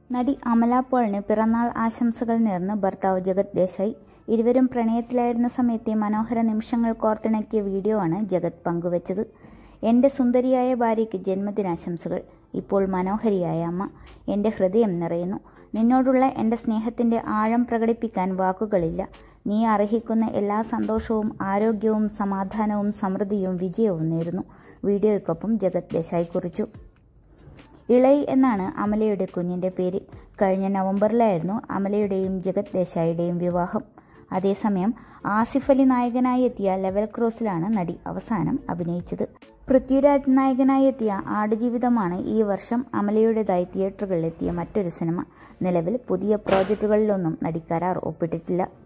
നടി അമല പോളിന് പിറന്നാൾ ആശംസകൾ നേർന്ന് ഭർത്താവ് ജഗത് ദേശായി ഇരുവരും പ്രണയത്തിലായിരുന്ന സമയത്തെ മനോഹര നിമിഷങ്ങൾ കോർത്തിണക്കിയ വീഡിയോ ആണ് ജഗത് പങ്കുവച്ചത് എൻ്റെ സുന്ദരിയായ ഭാര്യയ്ക്ക് ജന്മദിനാശംസകൾ ഇപ്പോൾ മനോഹരിയായ അമ്മ എൻ്റെ ഹൃദയം നിറയുന്നു നിന്നോടുള്ള എൻ്റെ സ്നേഹത്തിൻ്റെ ആഴം പ്രകടിപ്പിക്കാൻ വാക്കുകളില്ല നീ അർഹിക്കുന്ന എല്ലാ സന്തോഷവും ആരോഗ്യവും സമാധാനവും സമൃദ്ധിയും വിജയവും നേരുന്നു വീഡിയോയ്ക്കൊപ്പം ജഗത് ദേശായി കുറിച്ചു ഇളയ് എന്നാണ് അമലയുടെ കുഞ്ഞിന്റെ പേര് കഴിഞ്ഞ നവംബറിലായിരുന്നു അമലയുടെയും ജഗത് ദേശായിയുടെയും വിവാഹം അതേസമയം ആസിഫ് അലി നായകനായി എത്തിയ ലെവൽ ക്രോസിലാണ് നടി അവസാനം അഭിനയിച്ചത് പൃഥ്വിരാജ് നായകനായി എത്തിയ ആടുജീവിതമാണ് ഈ വർഷം അമലയുടേതായി തിയേറ്ററുകളിലെത്തിയ മറ്റൊരു സിനിമ നിലവിൽ പുതിയ പ്രോജക്റ്റുകളിലൊന്നും നടി കരാർ ഒപ്പിട്ടിട്ടില്ല